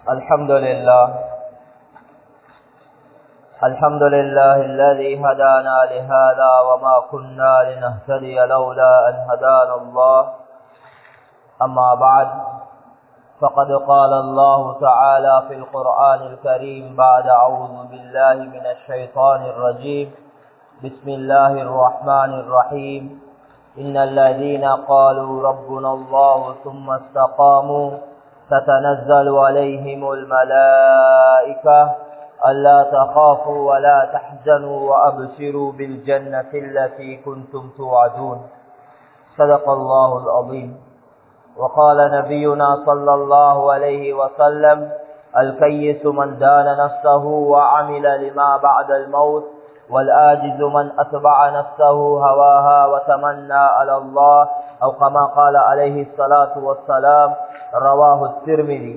الحمد لله الحمد لله الذي هدانا لهذا وما كنا لنهتدي لولا أن هدانا الله أما بعد فقد قال الله تعالى في القرآن الكريم بعد أعوذ بالله من الشيطان الرجيم بسم الله الرحمن الرحيم إن الذين قالوا ربنا الله ثم استقاموا تتنزل عليهم الملائكة ألا تخافوا ولا تحزنوا وأبشروا بالجنة التي كنتم توعدون صدق الله العظيم وقال نبينا صلى الله عليه وسلم الكيس من دان نفسه وعمل لما بعد الموت والآجز من أتبع نفسه هواها وتمنى على الله أو كما قال عليه الصلاة والسلام رواه الترمذي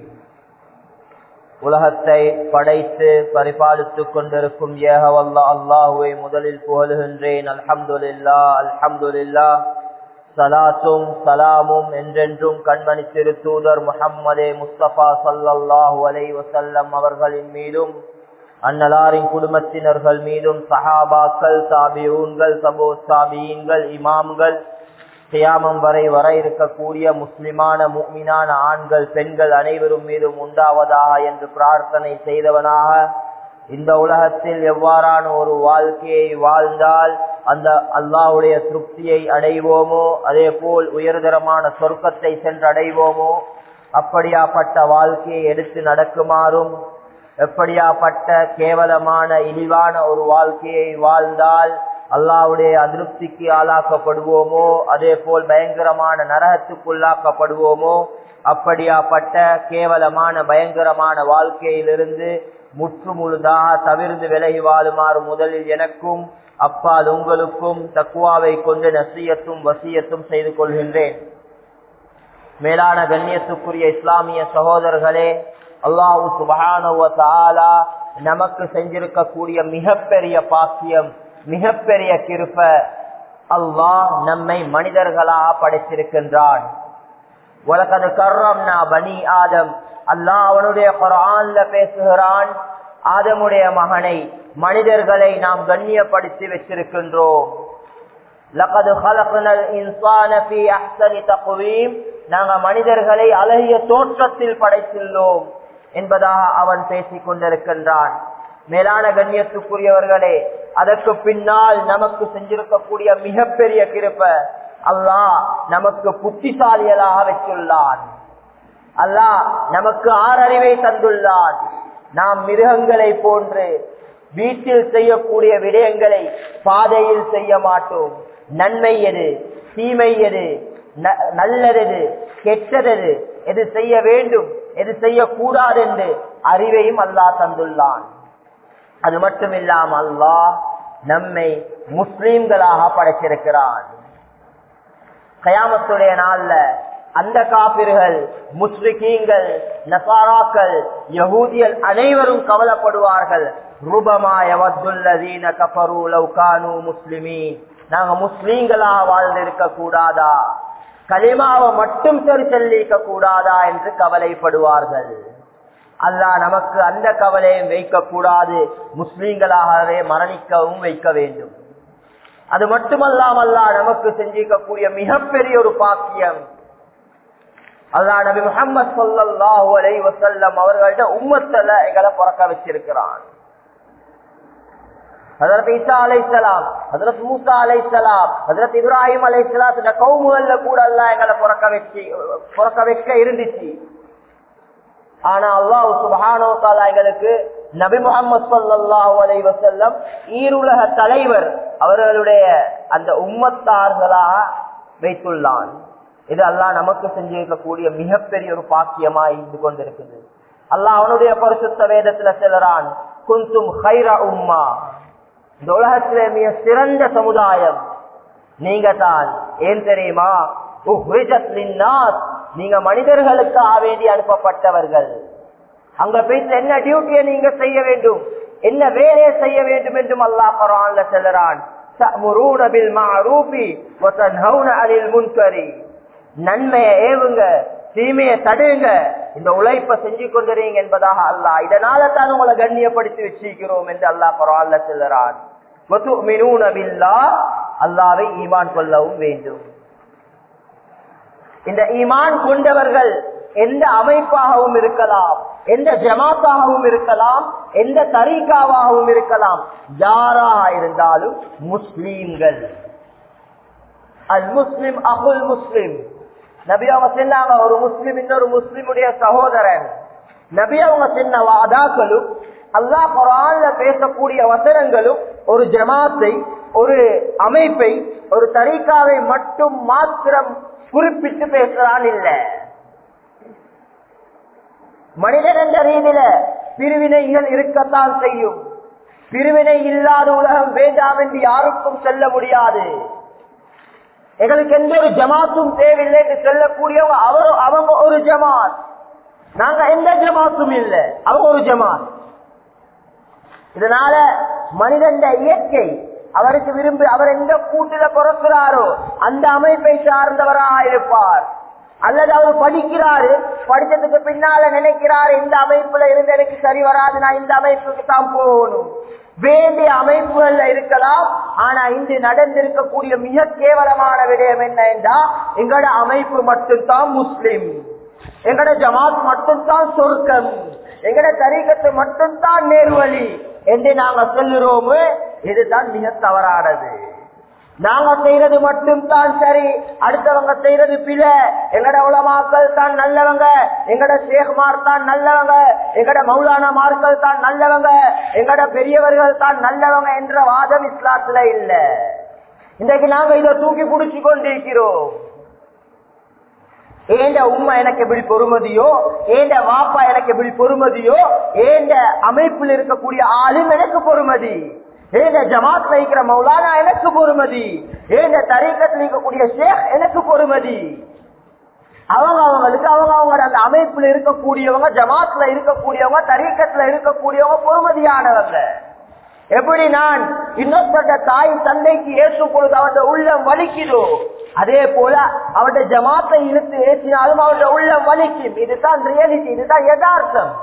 உலகத்தை படைத்து பரிபாலித்துக் கொண்டிருக்கும் ஏகவல்ல அல்லாஹுவை முதலில் புகழுகின்றேன் அல்ஹம்துலில்லா அல்ஹம்துலில்லா சலாத்தும் சலாமும் என்றென்றும் கண்மணி திரு தூதர் முஹம்மதே முஸ்தபா சல்லல்லாஹு அலை வசல்லம் அவர்களின் மீதும் அன்னலாரின் குடும்பத்தினர்கள் மீதும் சஹாபாக்கள் சாபியூன்கள் சபோ சாபியீன்கள் இமாம்கள் சியாமம் வரை வர இருக்கக்கூடிய முஸ்லிமான முக்மினான ஆண்கள் பெண்கள் அனைவரும் மீதும் உண்டாவதாக என்று பிரார்த்தனை செய்தவனாக இந்த உலகத்தில் எவ்வாறான ஒரு வாழ்க்கையை வாழ்ந்தால் அந்த அல்லாவுடைய திருப்தியை அடைவோமோ அதே போல் உயர்தரமான சொர்க்கத்தை சென்று அடைவோமோ அப்படியாப்பட்ட வாழ்க்கையை எடுத்து நடக்குமாறும் எப்படியாப்பட்ட கேவலமான இழிவான ஒரு வாழ்க்கையை வாழ்ந்தால் அல்லாவுடைய அதிருப்திக்கு ஆளாக்கப்படுவோமோ அதே போல் பயங்கரமான நரகத்துக்குள்ளாக்கப்படுவோமோ அப்படியாப்பட்ட கேவலமான பயங்கரமான வாழ்க்கையிலிருந்து முற்று முழுதாக தவிர்ந்து விலகி வாழுமாறு முதலில் எனக்கும் அப்பால் உங்களுக்கும் தக்குவாவை கொண்டு நசியத்தும் வசியத்தும் செய்து கொள்கின்றேன் மேலான கண்ணியத்துக்குரிய இஸ்லாமிய சகோதரர்களே அல்லாஹு சுபகான நமக்கு செஞ்சிருக்கக்கூடிய மிகப்பெரிய பாக்கியம் மிகப்பெரிய கிருப்ப அல்லாஹ் நம்மை மனிதர்களாக படைத்திருக்கின்றான் உலகது கர்ரம் பனி ஆதம் அல்லாஹ் அவனுடைய குரான்ல பேசுகிறான் ஆதமுடைய மகனை மனிதர்களை நாம் கண்ணியப்படுத்தி வச்சிருக்கின்றோம் நாங்க மனிதர்களை அழகிய தோற்றத்தில் படைத்துள்ளோம் என்பதாக அவன் பேசிக் கொண்டிருக்கின்றான் மேலான கண்ணியத்துக்குரியவர்களே அதற்கு பின்னால் நமக்கு செஞ்சிருக்கக்கூடிய மிகப்பெரிய கிருப்ப அல்லாஹ் நமக்கு புத்திசாலியலாக வச்சுள்ளான் அல்லாஹ் நமக்கு ஆறறிவை தந்துள்ளான் நாம் மிருகங்களை போன்று வீட்டில் செய்யக்கூடிய விடயங்களை பாதையில் செய்ய மாட்டோம் நன்மை எது தீமை எது நல்லது கெட்டது எது செய்ய வேண்டும் எது செய்யக்கூடாது என்று அறிவையும் அல்லாஹ் தந்துள்ளான் அது மட்டும் இல்லாம அல்லாஹ் நம்மை முஸ்லீம்களாக படைத்திருக்கிறான் கயாமத்துடைய நாள்ல அந்த காபிர்கள் முஸ்லிகீங்கள் நசாராக்கள் யகூதியல் அனைவரும் கவலைப்படுவார்கள் ரூபமாயவத்துல்லதீன கபரு லவ்கானு முஸ்லிமி நாங்க முஸ்லீம்களா வாழ்ந்திருக்க கூடாதா களிமாவை மட்டும் சரி சொல்லிக்க கூடாதா என்று கவலைப்படுவார்கள் அல்லாஹ் நமக்கு அந்த கவலையும் வைக்க கூடாது முஸ்லீம்களாகவே மரணிக்கவும் வைக்க வேண்டும் அது மட்டுமல்லாமல்லா நமக்கு செஞ்சிக்கக்கூடிய மிகப்பெரிய ஒரு பாக்கியம் அல்லா நபி முகமது சொல்லாஹு அலை வசல்லம் அவர்கள்ட்ட உம்மத்துல எங்களை பிறக்க வச்சிருக்கிறான் ஹசரத் ஈசா அலைசலாம் ஹசரத் மூசா அலைசலாம் ஹசரத் இப்ராஹிம் அலைசலாத்துல கவுமுகள்ல கூட எல்லாம் எங்களை பிறக்க வச்சு பிறக்க வைக்க இருந்துச்சு ஆனா அல்லாஹ் சுபஹானோ தாலா எங்களுக்கு நபி முகமது சல்லாஹூ அலை வசல்லம் ஈருலக தலைவர் அவர்களுடைய அந்த உம்மத்தார்களாக வைத்துள்ளான் இது அல்லாஹ் நமக்கு செஞ்சிருக்கக்கூடிய மிகப்பெரிய ஒரு பாக்கியமா இருந்து கொண்டிருக்குது அல்லாஹ் அவனுடைய பரிசுத்த வேதத்துல செல்றான் குந்தும் ஹைரா உம்மா இந்த உலகத்திலே மிக சிறந்த சமுதாயம் நீங்க தான் ஏன் தெரியுமா நீங்க மனிதர்களுக்காக வேண்டி அனுப்பப்பட்டவர்கள் அங்க போயிட்டு என்ன டியூட்டியை நீங்க செய்ய வேண்டும் என்ன வேலையை செய்ய வேண்டும் என்றும் அல்லாஹ் குரான்ல செல்றான் تأمرون بالمعروف وتنهون عن المنكر நன்மையை ஏவுங்க தீமையை தடுங்க இந்த உழைப்பை செஞ்சு கொண்டிருங்க என்பதாக அல்லாஹ் இதனால தான் உங்களை கண்ணியப்படுத்தி வச்சிருக்கிறோம் என்று அல்லாஹ் பரவாயில்ல சொல்லுறான் அல்லாவை ஈமான் கொள்ளவும் வேண்டும் இந்த ஈமான் கொண்டவர்கள் எந்த அமைப்பாகவும் இருக்கலாம் எந்த ஜமாத்தாகவும் இருக்கலாம் எந்த தரீக்காவாகவும் இருக்கலாம் யாராக இருந்தாலும் முஸ்லீம்கள் அல் முஸ்லிம் அகுல் முஸ்லிம் நபி அவங்க சொன்னாங்க ஒரு முஸ்லிம் இன்னொரு முஸ்லிமுடைய சகோதரன் நபி அவங்க சொன்ன வாதாக்களும் அல்லாஹ் குரான்ல பேசக்கூடிய வசனங்களும் ஒரு ஜமாத்தை ஒரு அமைப்பை ஒரு தரீக்காவை மட்டும் மாத்திரம் குறிப்பிட்டு பேசுறான் இல்ல மனிதன் என்ற ரீதியில பிரிவினைகள் இருக்கத்தான் செய்யும் பிரிவினை இல்லாத உலகம் வேண்டாம் என்று யாருக்கும் செல்ல முடியாது எங்களுக்கு எந்த ஒரு ஜமாத்தும் தேவையில்லை என்று சொல்லக்கூடியவங்க அவர் அவங்க ஒரு ஜமாத் நாங்க எந்த ஜமாத்தும் இல்லை அவங்க ஒரு ஜமாத் இதனால மனிதன் இயற்கை அவருக்கு விரும்பி அவர் எந்த கூட்டில பிறக்கிறாரோ அந்த அமைப்பை சார்ந்தவராக இருப்பார் அல்லது அவர் படிக்கிறாரு படிச்சதுக்கு பின்னால நினைக்கிறாரு இந்த அமைப்புல இருந்து எனக்கு சரி வராது நான் இந்த அமைப்புக்கு தான் போகணும் வேண்டிய அமைப்புகள்ல இருக்கலாம் ஆனா இன்று நடந்திருக்கக்கூடிய மிக கேவலமான விடயம் என்ன என்றா எங்களோட அமைப்பு மட்டும்தான் முஸ்லிம் எங்கட ஜமாத் மட்டும்தான் சொர்க்கம் எங்கட தரீகத்து மட்டும்தான் நேர்வழி என்று நாங்க சொல்லுறோமு இதுதான் மிக தவறானது நாங்க செய்யறது மட்டும் தான் சரி அடுத்தவங்க செய்யறது பிழை எங்கட உலமாக்கள் தான் நல்லவங்க எங்கட சேகுமார் தான் நல்லவங்க எங்கட மௌலானா மார்கள் தான் நல்லவங்க எங்கட பெரியவர்கள் தான் நல்லவங்க என்ற வாதம் இஸ்லாத்துல இல்ல இன்றைக்கு நாங்க இதை தூக்கி பிடிச்சு கொண்டிருக்கிறோம் ஏண்ட உண்மை எனக்கு எப்படி பொறுமதியோ ஏண்ட வாப்பா எனக்கு எப்படி பொறுமதியோ ஏண்ட அமைப்பில் இருக்கக்கூடிய ஆளும் எனக்கு பொறுமதி ஏண்ட ஜமாத்ல இருக்கிற மௌலானா எனக்கு பொறுமதி ஏண்ட தரீக்கத்தில் இருக்கக்கூடிய ஷேக் எனக்கு பொறுமதி அவங்க அவங்களுக்கு அவங்க அவங்களோட அந்த அமைப்புல இருக்கக்கூடியவங்க ஜமாத்ல இருக்கக்கூடியவங்க தரீக்கத்துல இருக்கக்கூடியவங்க பொறுமதியானவங்க எப்படி நான் இன்னொருத்த தாய் தந்தைக்கு ஏற்றும் பொழுது அவருடைய உள்ளம் வலிக்குதோ அதே போல அவருடைய ஜமாத்தை இழுத்து ஏற்றினாலும் அவருடைய உள்ளம் வலிக்கும் இதுதான் ரியாலிட்டி இதுதான் யதார்த்தம்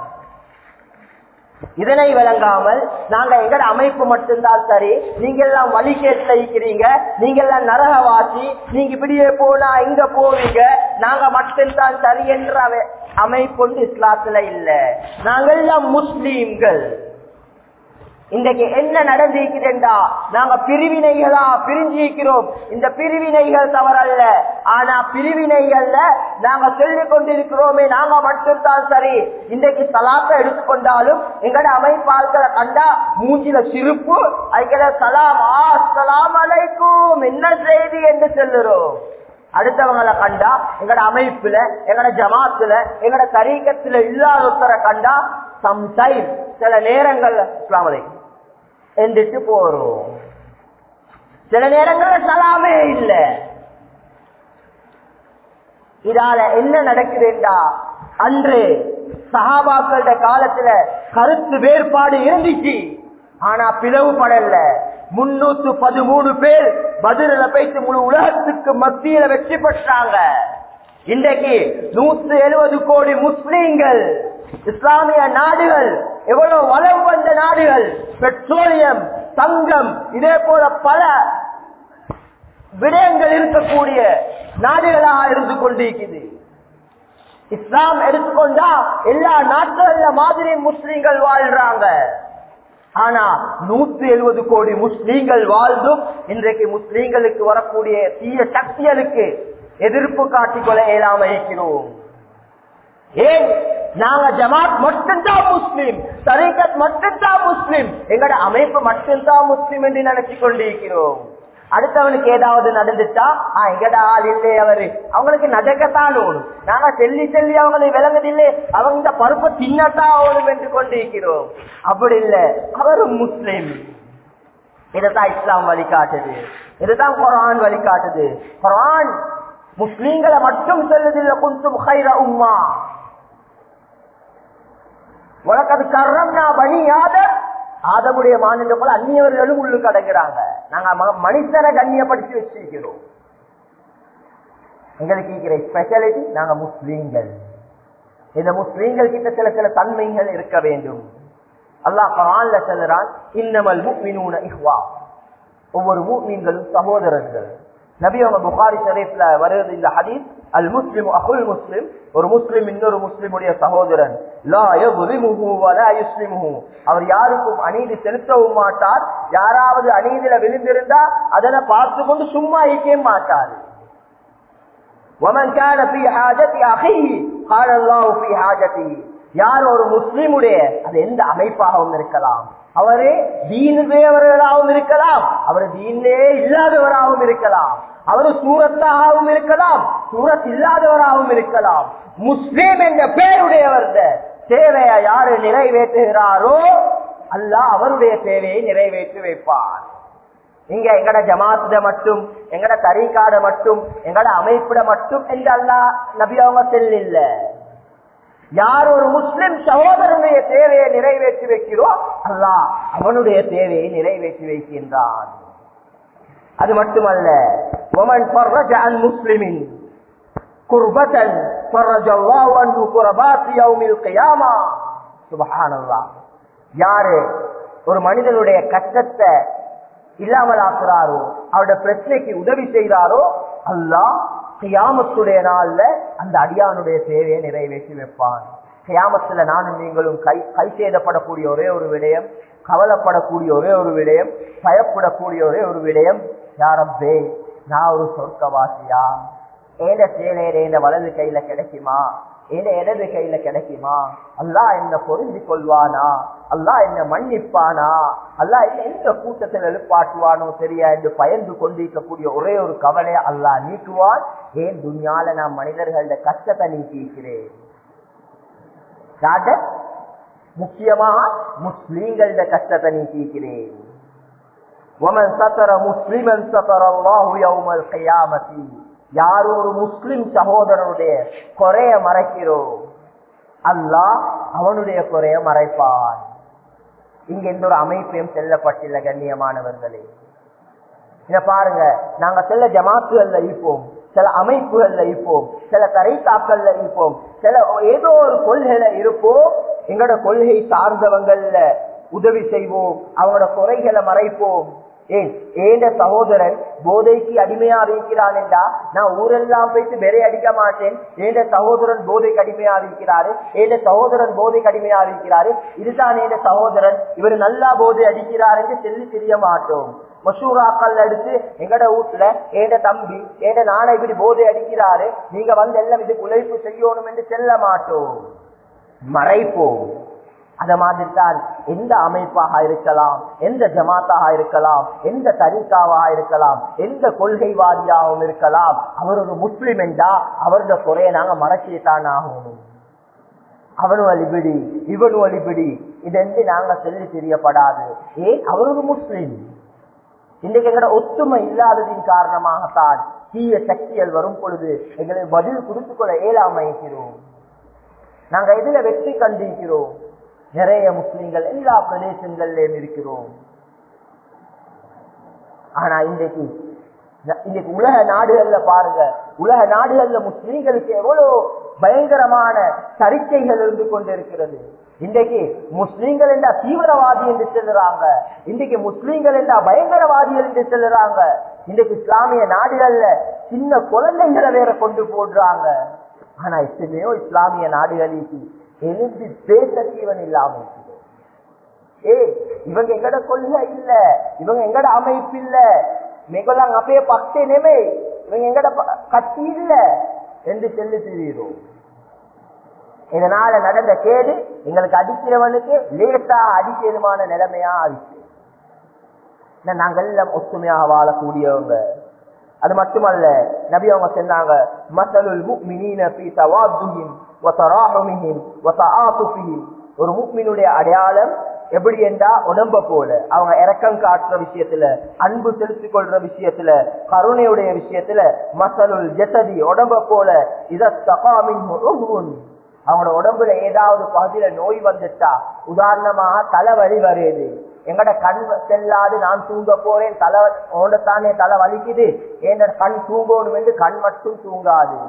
இதனை விளங்காமல் நாங்க எங்கட அமைப்பு மட்டும்தான் சரி நீங்க எல்லாம் வழி கேட்டு இருக்கிறீங்க நீங்க எல்லாம் நரகவாசி நீங்க இப்படியே போனா இங்க போவீங்க நாங்க மட்டும்தான் சரி என்ற அமைப்பு வந்து இஸ்லாத்துல இல்ல நாங்க எல்லாம் முஸ்லீம்கள் இன்றைக்கு என்ன நடந்திருக்குதுண்டா நாங்க பிரிவினைகளா பிரிஞ்சிருக்கிறோம் இந்த பிரிவினைகள் தவறல்ல ஆனா பிரிவினைகள்ல நாங்க சொல்லிக் கொண்டிருக்கிறோமே நாங்க மட்டும்தான் சரி இன்றைக்கு சலாத்தை எடுத்துக்கொண்டாலும் எங்கட அமைப்பாள்களை கண்டா மூஞ்சில சிரிப்பு அதுக்கட சலாம் ஆலாம் அலைக்கும் என்ன செய்தி என்று சொல்லுறோம் அடுத்தவங்களை கண்டா எங்கட அமைப்புல எங்கட ஜமாத்துல எங்கட தரீக்கத்துல இல்லாத ஒருத்தரை கண்டா சம்டைம் சில நேரங்கள்ல இஸ்லாமலை எந்திட்டு போறோம் சில நேரங்கள்ல சலாமே இல்ல இதால என்ன நடக்குதுண்டா அன்று சகாபாக்கள காலத்துல கருத்து வேறுபாடு இருந்துச்சு ஆனா பிளவுபடல முன்னூத்து பதிமூணு பேர் பதில போயிட்டு முழு உலகத்துக்கு மத்தியில வெற்றி பெற்றாங்க இன்றைக்கு நூத்தி எழுபது கோடி முஸ்லீம்கள் இஸ்லாமிய நாடுகள் எவ்வளவு வளம் வந்த நாடுகள் பெட்ரோலியம் தங்கம் இதே போல பல விடயங்கள் இருக்கக்கூடிய நாடுகளாக இருந்து கொண்டிருக்குது இஸ்லாம் எடுத்துக்கொண்டா எல்லா நாட்டுகள்ல மாதிரி முஸ்லீம்கள் வாழ்றாங்க ஆனா நூத்தி எழுபது கோடி முஸ்லீம்கள் வாழ்ந்தும் இன்றைக்கு முஸ்லீம்களுக்கு வரக்கூடிய தீய சக்திகளுக்கு எதிர்ப்பு காட்டிக்கொள்ள இயலாம இருக்கிறோம் ஏன் நாங்க ஜமாத் மட்டும்தான் முஸ்லீம் தரீகத் மட்டும்தான் முஸ்லீம் எங்கட அமைப்பு மட்டும்தான் முஸ்லீம் என்று நினைச்சு கொண்டிருக்கிறோம் அடுத்தவனுக்கு ஏதாவது நடந்துட்டா எங்கட ஆள் இல்லை அவரு அவங்களுக்கு நடக்கத்தான் ஓடும் நாங்க செல்லி செல்லி அவங்களுக்கு விளங்குதில்லை அவங்க இந்த பருப்பை தின்னத்தான் ஓடும் என்று கொண்டிருக்கிறோம் அப்படி இல்லை அவரும் முஸ்லீம் இதுதான் இஸ்லாம் வழிகாட்டுது இதுதான் குரான் வழிகாட்டுது குரான் முஸ்லீம்களை மட்டும் சொல்லுதில்லை குந்தும் ஹைர உம்மா உனக்கு கர்றம்னா பணி யாதர் ஆதமுடைய மாநிலம் போல அந்நியவர்களும் உள்ளு கடங்கிறாங்க நாங்க மனுஷனை கண்ணியப்படுத்தி வச்சிருக்கிறோம் எங்களுக்கு இருக்கிற ஸ்பெஷாலிட்டி நாங்க முஸ்லீம்கள் இந்த முஸ்லீம்கள் கிட்ட சில சில தன்மைகள் இருக்க வேண்டும் அல்லாஹ் குரான்ல சொல்லுறான் இன்னமல் முஃமினூன இஹ்வா ஒவ்வொரு முஃமின்களும் சகோதரர்கள் நபி அவங்க புகாரி ஷரீஃப்ல வருது இந்த ஹதீஸ் அல் முஸ்லிம் அகுல் முஸ்லிம் ஒரு முஸ்லிம் இன்னொரு முஸ்லிமுடைய சகோதரன் லா யظلمஹு வலா யுஸ்லிமுஹு அவர் யாருக்கும் அநீதி செலுத்தவும் மாட்டார் யாராவது அநீதியில விழுந்திருந்தா அதனை பார்த்து கொண்டு சும்மா இருக்கவே மாட்டார் ومن كان في حاجة أخيه قال الله في حاجته யார் ஒரு முஸ்லிமுடைய அது எந்த அமைப்பாகவும் இருக்கலாம் அவரே தீனுடையவர்களாகவும் இருக்கலாம் அவர் தீனே இல்லாதவராகவும் இருக்கலாம் அவர் சூரத்தாகவும் இருக்கலாம் சூரத் இல்லாதவராகவும் இருக்கலாம் முஸ்லீம் என்ற பெயருடையவர் தேவையை யாரு நிறைவேற்றுகிறாரோ அல்லாஹ் அவருடைய தேவையை நிறைவேற்றி வைப்பார் இங்க எங்கட ஜமாத்துல மட்டும் எங்கட தரீக்காட மட்டும் எங்கட அமைப்பிட மட்டும் என்று அல்லா நபி அவங்க செல்லில்ல யார் ஒரு முஸ்லிம் சகோதரனுடைய தேவையை நிறைவேற்றி வைக்கிறோம் அல்லாஹ் அவனுடைய தேவையை நிறைவேற்றி வைக்கின்றான் அது மட்டுமல்ல ஒமன் முஸ்லிமின் குர்பத்தன் யாரு ஒரு மனிதனுடைய கஷ்டத்தை இல்லாமல் ஆக்குறாரோ அவருடைய பிரச்சனைக்கு உதவி செய்தாரோ அல்லாஹ் கியாமத்துடைய நாள்ல அந்த அடியானுடைய சேவையை நிறைவேற்றி வைப்பான் கியாமத்துல நானும் நீங்களும் கை கை சேதப்படக்கூடிய ஒரே ஒரு விடயம் கவலைப்படக்கூடிய ஒரே ஒரு விடயம் பயப்படக்கூடிய ஒரே ஒரு விடயம் யாரப்பே நான் ஒரு சொர்க்கவாசியா ஏத சேவையில இந்த வலது கையில கிடைக்குமா என் இடது கையில கிடைக்குமா அல்லா என்ன பொருந்தி கொள்வானா அல்லா என்ன மன்னிப்பானா அல்லா என்ன எந்த கூட்டத்தில் எழுப்பாட்டுவானோ சரியா என்று பயந்து கொண்டிருக்கக்கூடிய ஒரே ஒரு கவலையை அல்லா நீக்குவான் ஏன் துணியால நான் மனிதர்கள கஷ்டத்தை நீக்கிக்கிறேன் முக்கியமாக முஸ்லீம்கள கஷ்டத்தை நீக்கிக்கிறேன் ومن ستر مسلما ستر الله يوم القيامه யார் ஒரு முஸ்லிம் சகோதரனுடைய குறைய மறைக்கிறோம் அல்லாஹ் அவனுடைய குறைய மறைப்பான் இங்க எந்த ஒரு அமைப்பையும் செல்லப்பட்டுள்ள கண்ணியமானவர்களே இத பாருங்க நாங்க சில ஜமாத்துகள்ல இருப்போம் சில அமைப்புகள்ல இருப்போம் சில தரைத்தாக்கள்ல இருப்போம் சில ஏதோ ஒரு கொள்கையில இருப்போம் எங்களோட கொள்கை சார்ந்தவங்கள்ல உதவி செய்வோம் அவங்களோட குறைகளை மறைப்போம் ஏன் ஏண்ட சகோதரன் போதைக்கு அடிமையா இருக்கிறான் என்றா நான் ஊரெல்லாம் போயிட்டு வெறை அடிக்க மாட்டேன் ஏண்ட சகோதரன் போதைக்கு அடிமையா இருக்கிறாரு ஏண்ட சகோதரன் போதைக்கு அடிமையா இருக்கிறாரு இதுதான் ஏண்ட சகோதரன் இவர் நல்லா போதை அடிக்கிறார் என்று சொல்லி தெரிய மாட்டோம் மசூராக்கள் எடுத்து எங்கட வீட்டுல ஏண்ட தம்பி ஏண்ட நானை இப்படி போதை அடிக்கிறாரு நீங்க வந்து எல்லாம் இதுக்கு உழைப்பு செய்யணும் என்று செல்ல மாட்டோம் மறைப்போம் அத மாதிரி தான் எந்த அமைப்பாக இருக்கலாம் எந்த ஜமாத்தாக இருக்கலாம் எந்த தரிகாவாக இருக்கலாம் எந்த கொள்கைவாதியாகவும் இருக்கலாம் அவர் ஒரு முஸ்லிம் என்றா அவருடைய குறைய நாங்க மறைச்சிதான் ஆகணும் அவனு வழிபிடி இவனு வழிபிடி இதென்று நாங்க சொல்லி தெரியப்படாது ஏன் அவர் ஒரு முஸ்லிம் இன்றைக்கு எங்களோட ஒத்துமை இல்லாததின் காரணமாகத்தான் தீய சக்திகள் வரும் பொழுது எங்களை பதில் கொடுத்துக் கொள்ள இயலாம இருக்கிறோம் நாங்க எதுல வெற்றி கண்டிருக்கிறோம் நிறைய முஸ்லிம்கள் எல்லா பிரதேசங்கள்லயும் இருக்கிறோம் ஆனா இன்றைக்கு இன்னைக்கு உலக நாடுகள்ல பாருங்க உலக நாடுகள்ல முஸ்லீம்களுக்கு எவ்வளவு பயங்கரமான சரிக்கைகள் இருந்து கொண்டிருக்கிறது இன்றைக்கு முஸ்லீம்கள் என்றா தீவிரவாதி என்று சொல்லுறாங்க இன்றைக்கு முஸ்லீம்கள் என்றா பயங்கரவாதிகள் என்று சொல்லுறாங்க இன்றைக்கு இஸ்லாமிய நாடுகள்ல சின்ன குழந்தைங்களை வேற கொண்டு போடுறாங்க ஆனா எத்தனையோ இஸ்லாமிய நாடுகளுக்கு எழுந்து பேச ஜீவன் இல்லாம இருக்குது ஏ இவங்க எங்கட கொள்கை இல்ல இவங்க எங்கட அமைப்பு இல்ல மிகலாம் அப்பயே பக்தே நெமே இவங்க எங்கட கட்சி இல்ல என்று சொல்லி தெரியுறோம் இதனால நடந்த கேடு எங்களுக்கு அடிக்கிறவனுக்கு லேட்டா அடிக்கிறதுமான நிலைமையா ஆயிடுச்சு நாங்கள் எல்லாம் ஒத்துமையாக வாழக்கூடியவங்க அது மட்டுமல்ல நபி அவங்க சொன்னாங்க மசலுல் முக்மினீன ஃபீ தவாத்துஹிம் வ தராஹுமிஹிம் வ தஆத்துஃபிஹிம் ஒரு முக்மினுடைய அடையாளம் எப்படி என்றா உடம்ப போல அவங்க இறக்கம் காட்டுற விஷயத்துல அன்பு செலுத்திக் கொள்ற விஷயத்துல கருணையுடைய விஷயத்துல மசலுல் ஜெசதி உடம்ப போல இத தகாமின் அவங்களோட உடம்புல ஏதாவது பகுதியில நோய் வந்துட்டா உதாரணமாக தலைவலி வருது எங்கட கண் செல்லாது நான் தூங்க போறேன் தலை தானே தலை வலிக்குது ஏன் கண் தூங்கணும் என்று கண் மட்டும் தூங்காது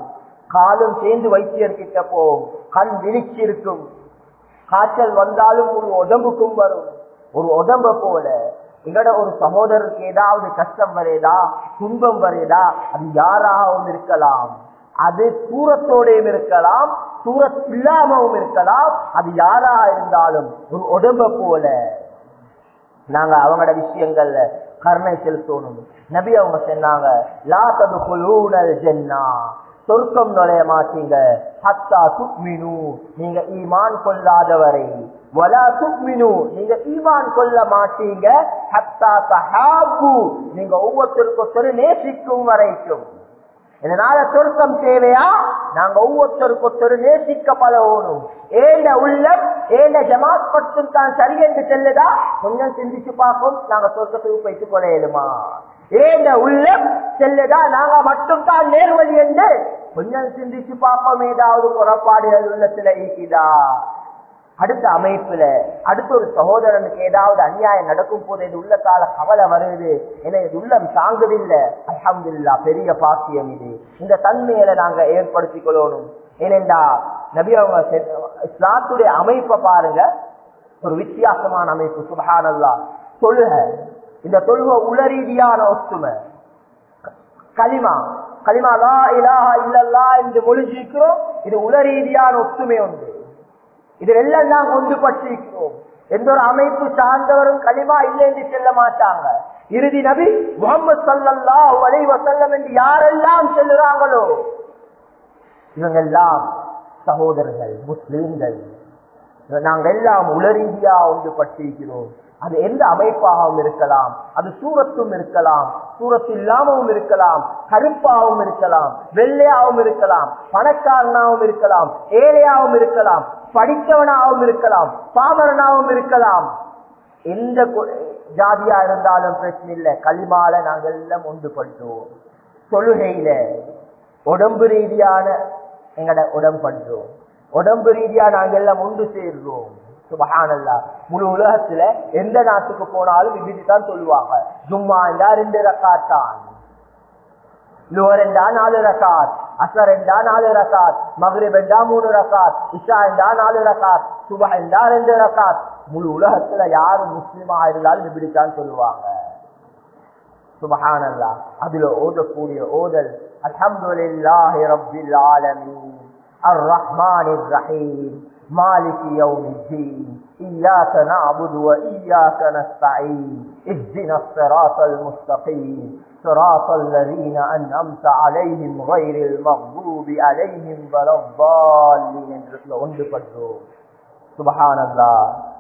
காலும் சேர்ந்து வைத்தியர் கிட்ட போகும் கண் விழிச்சிருக்கும் காய்ச்சல் வந்தாலும் ஒரு உடம்புக்கும் வரும் ஒரு உடம்ப போல எங்கட ஒரு சகோதரருக்கு ஏதாவது கஷ்டம் வருதா துன்பம் வருதா அது யாராகவும் இருக்கலாம் அது தூரத்தோடையும் இருக்கலாம் தூரத் இல்லாமவும் இருக்கலாம் அது யாரா இருந்தாலும் ஒரு உடம்ப போல நாங்க அவங்களோட விஷயங்கள்ல கருணை செலுத்தணும் நபி அவங்க சொன்னாங்க லா ததுகுலூனல் ஜென்னா சொர்க்கம் நுழைய மாட்டீங்க ஹத்தா துக்மினு நீங்க ஈமான் கொள்ளாதவரை வலா துக்மினு நீங்க ஈமான் கொள்ள மாட்டீங்க ஹத்தா தஹாபு நீங்க ஒவ்வொருத்தருக்கும் ஒருத்தர் நேசிக்கும் வரைக்கும் இதனால சொர்க்கம் தேவையா நாங்க ஒவ்வொருத்தருக்கு ஒருத்தர் நேசிக்க பழகணும் ஏண்ட உள்ளம் ஏண்ட ஜமாத் மட்டும் தான் சரி என்று செல்லுதா கொஞ்சம் சிந்திச்சு பார்க்கும் நாங்க சொர்க்கத்துக்கு போயிட்டு கொள்ளையிடுமா ஏண்ட உள்ளம் செல்லுதா நாங்க மட்டும் தான் நேர்வழி என்று கொஞ்சம் சிந்திச்சு பார்ப்போம் ஏதாவது புறப்பாடுகள் உள்ளத்துல ஈக்குதா அடுத்த அமைப்புல அடுத்த ஒரு சகோதரனுக்கு ஏதாவது அநியாயம் நடக்கும் போது இது உள்ளத்தால கவலை வருது என இது உள்ளம் தாங்குதில்லை அலமதுல்லா பெரிய பாக்கியம் இது இந்த தன்மையில நாங்க ஏற்படுத்திக் கொள்ளணும் ஏனென்றா நபி அவங்க இஸ்லாத்துடைய அமைப்பை பாருங்க ஒரு வித்தியாசமான அமைப்பு சுபஹானல்லா தொழுக இந்த தொழுக உளரீதியான ஒத்துமை களிமா களிமா லா இலாஹா இல்லல்லா என்று மொழிஞ்சிக்கிறோம் இது உளரீதியான ஒத்துமை உண்டு இதில் எல்லாம் நாம் ஒன்றுபட்டிருக்கிறோம் எந்த ஒரு அமைப்பு சார்ந்தவரும் களிமா இல்லை என்று செல்ல மாட்டாங்க இறுதி நபி முகமது சல்லல்லா வலை வசல்லம் என்று யாரெல்லாம் செல்லுறாங்களோ இவங்கெல்லாம் சகோதரர்கள் முஸ்லீம்கள் நாங்க எல்லாம் உளரீதியா ஒன்றுபட்டிருக்கிறோம் அது எந்த அமைப்பாகவும் இருக்கலாம் அது சூரத்தும் இருக்கலாம் சூரத்து இல்லாமவும் இருக்கலாம் கருப்பாகவும் இருக்கலாம் வெள்ளையாகவும் இருக்கலாம் பணக்காரனாகவும் இருக்கலாம் ஏழையாகவும் இருக்கலாம் படித்தவனாகவும் இருக்கலாம் பாமரனாகவும் இருக்கலாம் எந்த ஜாதியா இருந்தாலும் பிரச்சனை இல்லை களிமால நாங்கள் எல்லாம் ஒன்றுபட்டோம் தொழுகையில உடம்பு ரீதியான எங்கட உடம்படுறோம் உடம்பு ரீதியா நாங்க எல்லாம் ஒன்று சேர்றோம் சுபஹானல்லா முழு உலகத்துல எந்த நாட்டுக்கு போனாலும் இப்படி தான் சொல்லுவாங்க ஜும்மா என்றா ரெண்டு ரக்காத் தான் லோர் என்றா நாலு ரகாத் அசர் என்றா நாலு ரகாத் மகரிப் என்றா மூணு ரகாத் இஷா என்றா நாலு ரகாத் சுபஹ் என்றா ரெண்டு ரகாத் முழு உலகத்துல யாரு முஸ்லிமா இருந்தாலும் இப்படித்தான் சொல்லுவாங்க சுபஹானல்லா அதுல ஓதக்கூடிய ஓதல் அல்ஹம்துலில்லாஹி ரப்பில் ஆலமீன் الرحمن الرحيم مالك يوم الدين إياك نعبد وإياك نستعين اهدنا الصراط المستقيم صراط الذين أنعمت عليهم غير المغضوب عليهم ولا الضالين ஒன்று படுறோம் சுபஹானல்லா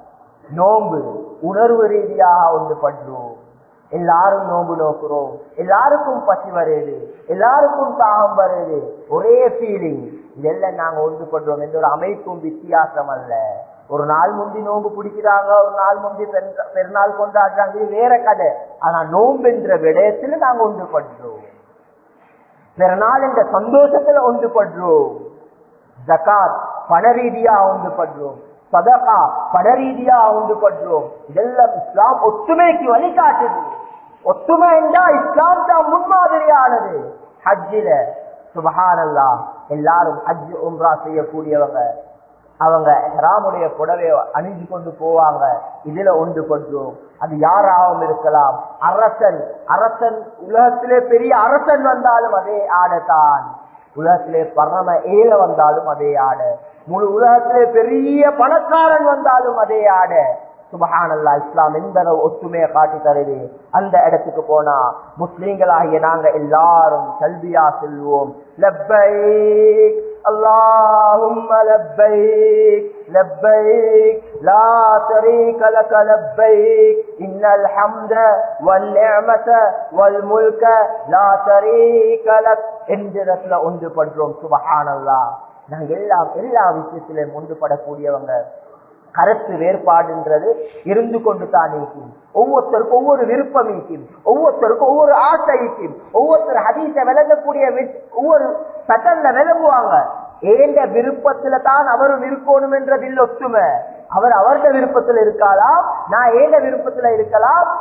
நோன்பு உணர்வு ரீதியாக ஒன்று படுறோம் எல்லாரும் நோம்பு நோக்குறோம் எல்லாருக்கும் பசி வருது எல்லாருக்கும் தாகம் வருது ஒரே ஃபீலிங் இதெல்லாம் நாங்க ஒன்று பண்றோம் எந்த ஒரு அமைப்பும் வித்தியாசம் அல்ல ஒரு நாள் முந்தி நோம்பு பிடிக்கிறாங்க ஒரு நாள் முந்தி பெருநாள் கொண்டாடுறாங்க இது வேற கதை ஆனா நோம்பு என்ற விடயத்துல நாங்க ஒன்று பண்றோம் பிறநாள் என்ற சந்தோஷத்துல ஒன்று பண்றோம் ஜகாத் பண ரீதியா ஒன்று பண்றோம் சதகா பண ரீதியா உண்டு பண்றோம் இதெல்லாம் இஸ்லாம் ஒத்துமைக்கு வழிகாட்டுது ஒத்துமை என்றா இஸ்லாம் தான் முன்மாதிரியானது ஹஜ்ஜில சுபஹானல்லா எல்லாரும் ஹஜ் உம்ரா செய்யக்கூடியவங்க அவங்க ஹராமுடைய புடவைய அணிஞ்சு கொண்டு போவாங்க இதுல ஒன்று கொண்டோம் அது யாராகவும் இருக்கலாம் அரசன் அரசன் உலகத்திலே பெரிய அரசன் வந்தாலும் அதே ஆடத்தான் உலகத்திலே பரம ஏழ வந்தாலும் அதே ஆட முழு உலகத்திலே பெரிய பணக்காரன் வந்தாலும் அதே ஆட சுபஹானல்லா இஸ்லாம் எந்த ஒத்துமையை காட்டி தருது அந்த இடத்துக்கு போனா முஸ்லீம்களாகிய நாங்க எல்லாரும் கல்வியா செல்வோம் லப்பைக் اللهم لبيك لبيك لا شريك لك لبيك إن الحمد والنعمة والملك لا شريك لك என்கிறதுல ஒன்று படுறோம் சுபஹானல்லா நாங்க எல்லாம் எல்லா விஷயத்திலும் ஒன்றுபடக்கூடியவங்க கருத்து வேறுபாடுன்றது இருந்து கொண்டு தான் இருக்கும் ஒவ்வொருத்தருக்கும் ஒவ்வொரு விருப்பம் இருக்கும் ஒவ்வொருத்தருக்கும் ஒவ்வொரு ஆசை இருக்கும் ஒவ்வொருத்தர் ஹதீச விளங்கக்கூடிய ஒவ்வொரு சட்டல்ல விளங்குவாங்க ஏண்ட விருப்பத்துல தான் அவரும் இருக்கணும் என்றதில் ஒத்துமை அவர் அவருடைய விருப்பத்துல இருக்கலாம் நான் ஏண்ட விருப்பத்துல இருக்கலாம்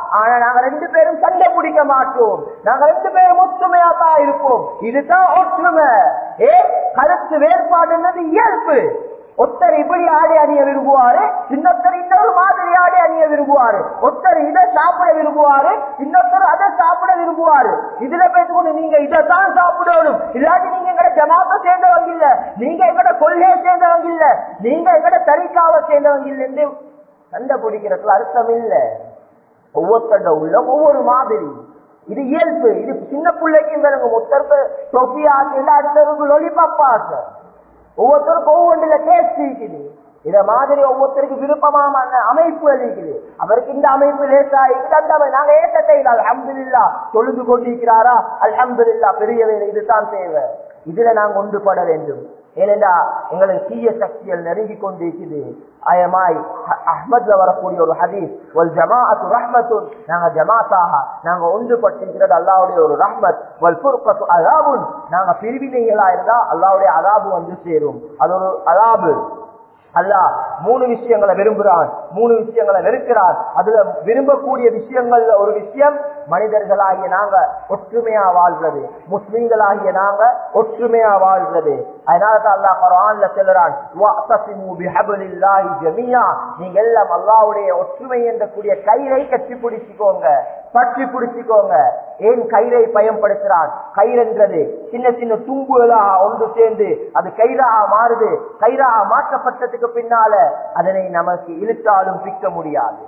ஆனா நாங்க ரெண்டு பேரும் சண்டை பிடிக்க மாட்டோம் நாங்க ரெண்டு பேரும் ஒற்றுமையா தான் இருப்போம் இதுதான் ஒற்றுமை ஏ கருத்து வேறுபாடுன்றது இயல்பு ஒருத்தர் இப்படி ஆடி அணிய விரும்புவாரு இன்னொருத்தர் இன்னொரு மாதிரி ஆடி அணிய விரும்புவாரு ஒருத்தர் இதை சாப்பிட விரும்புவாரு இன்னொருத்தர் அதை சாப்பிட விரும்புவாரு இதுல பேசிக்கொண்டு நீங்க இதைத்தான் சாப்பிடணும் இல்லாட்டி நீங்க எங்கட ஜமாத்த சேர்ந்தவங்க இல்ல நீங்க எங்கட கொள்கையை சேர்ந்தவங்க இல்ல நீங்க எங்கட தரிக்காவை சேர்ந்தவங்க இல்ல சண்டை பிடிக்கிறதுல அர்த்தம் இல்ல ஒவ்வொருத்தண்ட உள்ள ஒவ்வொரு மாதிரி இது இயல்பு இது சின்ன பிள்ளைக்கும் விளங்கும் ஒருத்தருக்கு தொப்பி ஆசை அடுத்தவருக்கு லொலிபாப் ஆசை ஒவ்வொருத்தருக்கும் ஒவ்வொன்றுல டேஸ்ட் இருக்குது இத மாதிரி ஒவ்வொருத்தருக்கு விருப்பமான அமைப்பு இருக்குது அவருக்கு இந்த அமைப்பு லேசா இருக்குது அந்த அமைப்பு. நாங்க ஏற்றத்தை அல்ஹம்துலில்லா தொழுது கொண்டிருக்கிறாரா அல்ஹம்துலில்லா பெரிய வேலை இதுதான் தேவை இதுல நாங்க ஒன்றுபட வேண்டும் ஏனென்றா எங்களுக்கு தீய சக்திகள் நெருங்கி கொண்டிருக்குது அயமாய் அஹ்மத்ல வரக்கூடிய ஒரு ஹதீஸ் வல் ஜமாஅத்து ரஹ்மத்துன் நாங்க ஜமாத்தாக நாங்க ஒன்றுபட்டிருக்கிறது அல்லாவுடைய ஒரு ரஹ்மத் வல் ஃபுர்கத்து அதாபுன் நாங்க பிரிவினைகளா இருந்தா அல்லாவுடைய அதாபு வந்து சேரும் அது ஒரு அதாபு அல்லாஹ் மூணு விஷயங்களை விரும்புகிறான் மூணு விஷயங்களை வெறுக்கிறான் அதுல விரும்பக்கூடிய விஷயங்கள்ல ஒரு விஷயம் மனிதர்களாகிய நாங்க ஒற்றுமையா வாழ்றது முஸ்லிம்களாகிய நாங்க ஒற்றுமையா வாழ்றது அதனால தான் அல்லாஹ் குர்ஆன்ல சொல்றான் வஅத்தஸிமு பிஹப்லில்லாஹி ஜமீஆ நீங்க எல்லாம் அல்லாஹ்வுடைய ஒற்றுமை என்ற கூடிய கயிறை கட்டி பிடிச்சுக்கோங்க பற்றி பிடிச்சுக்கோங்க ஏன் கயிறை பயன்படுத்துறான் கயிறுன்றது சின்ன சின்ன தும்புகளாக ஒன்று சேர்ந்து அது கயிறாக மாறுது கயிறாக மாற்றப்பட்டதுக்கு பின்னால அதனை நமக்கு இழுத்தாலும் பிக்க முடியாது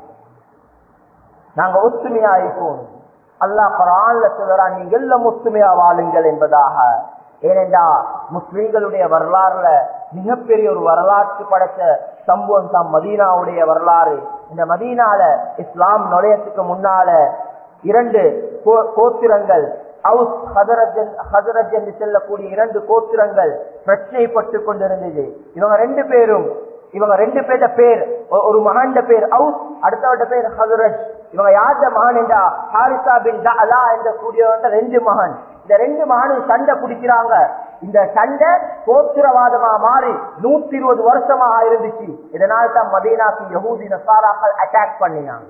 நாங்க ஒத்துமையா இருப்போம் அல்லாஹ் குரான்ல சொல்றான் நீங்க எல்லாம் ஒத்துமையா வாழுங்கள் என்பதாக ஏனென்றா முஸ்லீம்களுடைய வரலாறுல மிகப்பெரிய ஒரு வரலாற்று படைச்ச சம்பவம் தான் மதீனாவுடைய வரலாறு இந்த மதீனால இஸ்லாம் நுழையத்துக்கு முன்னால இரண்டு கோ- கோத்திரங்கள் அவுஸ் ஹதரஜ் ஹதரஜ் என்று செல்லக்கூடிய இரண்டு கோத்திரங்கள் பிரச்சனைப்பட்டு கொண்டிருந்தது இவங்க ரெண்டு பேரும் இவங்க ரெண்டு பேர்ட பேர் ஒ- ஒரு மகன்ட பேர் அவுஸ் அடுத்தவட்ட பேர் ஹதரஜ் இவங்க யார்ட மகன் என்றா ஹாரிசா பின் அலா என்ற கூடியவங்க ரெண்டு மகன் இந்த ரெண்டு மகனும் சண்டை பிடிக்கிறாங்க இந்த சண்டை கோத்திரவாதமா மாறி நூத்தி இருபது வருஷமா இருந்துச்சு இதனால தான் மதீனாக்கு யகூதி நசாராக்கள் அட்டாக் பண்ணினாங்க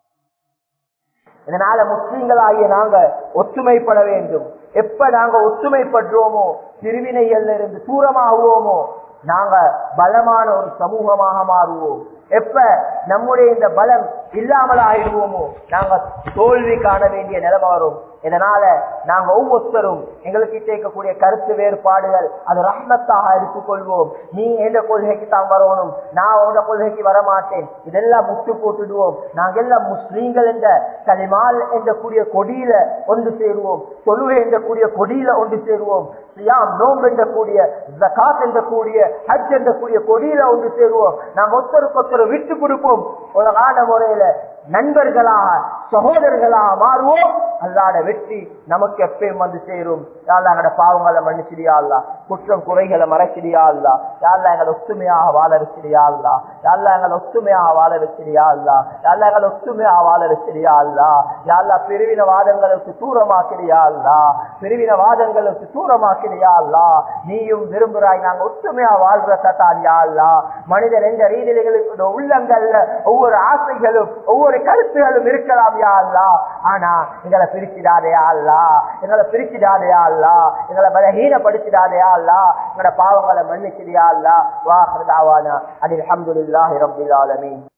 இதனால முஸ்லீம்களாகிய நாங்க ஒற்றுமைப்பட வேண்டும் எப்ப நாங்க ஒற்றுமைப்படுறோமோ பிரிவினைகள்ல இருந்து தூரமாகுவோமோ நாங்க பலமான ஒரு சமூகமாக மாறுவோம் எப்ப நம்முடைய இந்த பலம் இல்லாமல் ஆயிடுவோமோ நாங்க தோல்வி காண வேண்டிய நிலைமை வரும் இதனால நாங்க ஒவ்வொருத்தரும் எங்களுக்கு கேட்கக்கூடிய கருத்து வேறுபாடுகள் அது ரஹ்மத்தாக எடுத்துக்கொள்வோம் நீ எந்த கொள்கைக்கு தான் வரணும் நான் உங்க கொள்கைக்கு வரமாட்டேன் இதெல்லாம் முட்டு போட்டுடுவோம் நாங்க எல்லாம் முஸ்லீம்கள் என்ற கலிமால் என்ற கூடிய கொடியில ஒன்று சேருவோம் தொழுகை என்ற கூடிய கொடியில ஒன்று சேருவோம் சியாம் நோம்பு என்ற கூடிய ஜகாத் என்ற கூடிய ஹஜ் என்ற கூடிய கொடியில ஒன்று சேருவோம் நாங்க ஒருத்தருக்கு ஒருத்தர் விட்டு கொடுப்போம் உலகான முறையில நண்பர்களாக சகோதரர்களாக மாறுவோம் அல்லாட வெற்றி நமக்கு எப்பயும் வந்து சேரும் யாழ்லா எங்கட பாவங்களை மன்னிச்சிடியா அல்லா குற்றம் குறைகளை மறைச்சிடியா அல்லா யாழ்லா எங்களை ஒத்துமையாக வாழ வச்சிடியா அல்லா யாழ்லா எங்களை ஒத்துமையாக வாழ வச்சிடியா அல்லா யாழ்லா எங்களை ஒத்துமையாக வாழ வச்சிடியா அல்லா யாழ்லா பிரிவினவாதங்களுக்கு தூரமாக்கிறியா அல்லா பிரிவினவாதங்களுக்கு தூரமாக்கிறியா அல்லா நீயும் விரும்புறாய் நாங்க ஒத்துமையா வாழ்றதான் யா அல்லா மனிதன் எந்த ரீதிகளுக்கு உள்ளங்கள்ல ஒவ்வொரு ஆசைகளும் ஒவ்வொரு கருத்துகளும் இருக்கலாம் யா அல்லா ஆனா எங்களை பிரிச்சிடாதே அல்லா எங்களை பிரிச்சிடாதே அல்லா எங்களை பலஹீனப்படுத்திடாதே அல்லா எங்களோட பாவங்களை மன்னிச்சிடியா அல்லா வாஹர் தாவானா அனில் அஹமதுல்லாஹி ரப்பில் ஆலமீன்